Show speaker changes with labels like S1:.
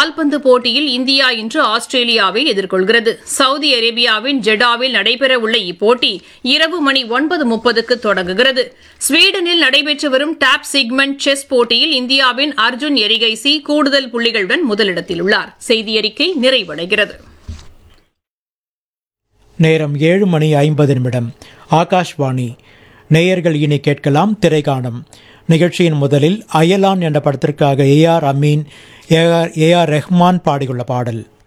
S1: கால்பந்து போட்டியில் இந்தியா இன்று ஆஸ்திரேலியாவை எதிர்கொள்கிறது சவுதி அரேபியாவின் ஜெடாவில் நடைபெறவுள்ள இப்போட்டி இரவு மணி ஒன்பது முப்பதுக்கு தொடங்குகிறது ஸ்வீடனில் நடைபெற்று வரும் டாப் சிக்மெண்ட் செஸ் போட்டியில் இந்தியாவின் அர்ஜுன் எரிகைசி கூடுதல் புள்ளிகளுடன் முதலிடத்தில் உள்ளார் செய்தி அறிக்கை நிறைவடைகிறது
S2: நேரம் ஏழு மணி ஐம்பது நிமிடம் ஆகாஷ்வாணி நேயர்கள் இனி கேட்கலாம் திரைகாணம் நிகழ்ச்சியின் முதலில் அயலான் என்ற படத்திற்காக A R Ameen A R A R Rahman பாடியுள்ள பாடல்